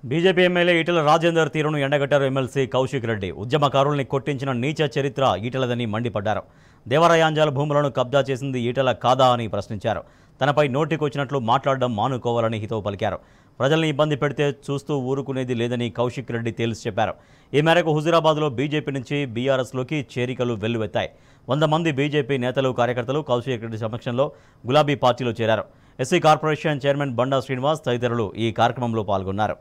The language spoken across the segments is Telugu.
బీజేపీ ఎమ్మెల్యే ఈటెల రాజేందర్ తీరును ఎండగట్టారు ఎమ్మెల్సీ కౌశిక్ రెడ్డి ఉద్యమకారుల్ని కొట్టించిన నీచ చరిత్ర ఈటెలదని మండిపడ్డారు దేవరాయాంజాల భూములను కబ్జా చేసింది ఈటెల కాదా అని ప్రశ్నించారు తనపై నోటికొచ్చినట్లు మాట్లాడడం మానుకోవాలని హితవు పలికారు ప్రజల్ని ఇబ్బంది పెడితే చూస్తూ ఊరుకునేది లేదని కౌశిక్ రెడ్డి తేల్చి చెప్పారు ఈ మేరకు హుజురాబాద్లో బీజేపీ నుంచి బీఆర్ఎస్లోకి చేరికలు వెల్లువెత్తాయి వంద మంది బీజేపీ నేతలు కార్యకర్తలు కౌశిక్ రెడ్డి సమక్షంలో గులాబీ పార్టీలో చేరారు SC corporation chairman Banda Srinivas తదితరులు ఈ కార్యక్రమంలో పాల్గొన్నారు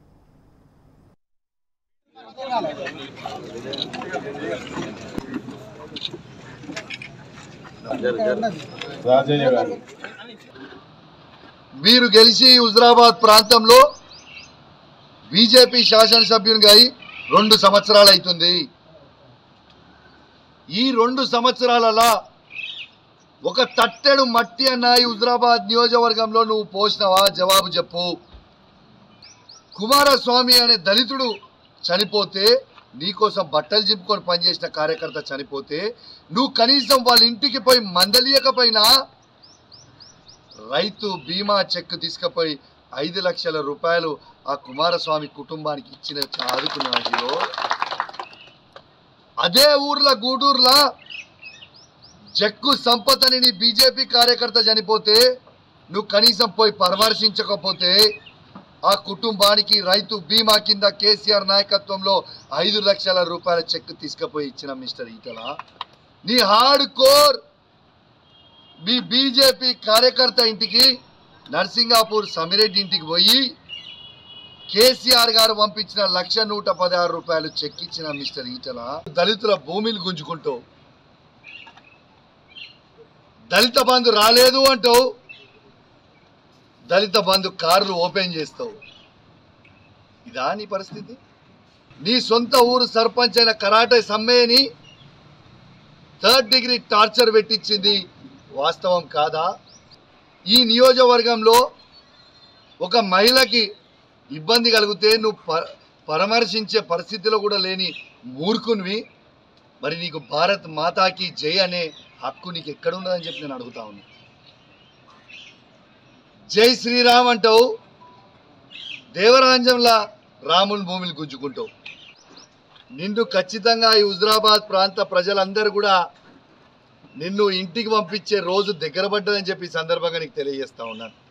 రాజయ్య గారు మీరు గెలిచి హుజరాబాద్ ప్రాంతంలో బీజేపీ శాసనసభ్యునిగా అయి రెండు సంవత్సరాలు అవుతుంది ఈ రెండు సంవత్సరాలలో ఒక తట్టెడు మట్టి అన్న ఈ హుజరాబాద్ నియోజకవర్గంలో నువ్వు పోసినావా జవాబు చెప్పు కుమారస్వామి అనే దళితుడు చనిపోతే నీకోసం బట్టలు చింపుకొని పనిచేసిన కార్యకర్త చనిపోతే నువ్వు కనీసం వాళ్ళ ఇంటికి పోయి మందలియకపోయినా రైతు బీమా చెక్ తీసుకుపోయి ఐదు లక్షల రూపాయలు ఆ కుమారస్వామి కుటుంబానికి ఇచ్చిన ఆదుకున్నాడు అదే ఊర్లో గూడూరులో జక్కు సంపతని నీ బీజేపీ కార్యకర్త చనిపోతే నువ్వు కనీసం పోయి పరామర్శించకపోతే ఆ కుటుంబానికి రైతు బీమా కింద కేసీఆర్ నాయకత్వంలో ఐదు లక్షల రూపాయల చెక్ తీసుకుపోయి ఇచ్చిన మిస్టర్ ఈటల నీ హార్డ్ కోర్ మీ బీజేపీ కార్యకర్త ఇంటికి నర్సింగాపూర్ సమిరెడ్డి ఇంటికి పోయి కేసీఆర్ గారు పంపించిన లక్ష నూట పదహారు రూపాయలు చెక్ ఇచ్చిన మిస్టర్ ఈటల దళితుల భూమిని గుంజుకుంటూ దళిత బంధు రాలేదు అంటావు దళిత బంధు కార్లు ఓపెన్ చేస్తావు ఇదా నీ పరిస్థితి నీ సొంత ఊరు సర్పంచ్ అయిన కరాటే సమ్మేని థర్డ్ డిగ్రీ టార్చర్ పెట్టించింది వాస్తవం కాదా ఈ నియోజకవర్గంలో ఒక మహిళకి ఇబ్బంది కలిగితే నువ్వు ప పరామర్శించే పరిస్థితిలో కూడా లేని మూర్ఖునివి మరి నీకు భారత్ మాతాకి జై అనే హక్కు నీకు ఎక్కడ ఉన్నదని చెప్పి నేను అడుగుతా ఉన్నా జై శ్రీరామ్ అంటావు దేవరాంజంలా రాముని భూమిని గుంజుకుంటావు నిన్ను ఖచ్చితంగా ఈ హుజరాబాద్ ప్రాంత ప్రజలందరూ కూడా నిన్ను ఇంటికి పంపించే రోజు దగ్గర పడ్డదని చెప్పి ఈ సందర్భంగా నీకు తెలియజేస్తా ఉన్నాను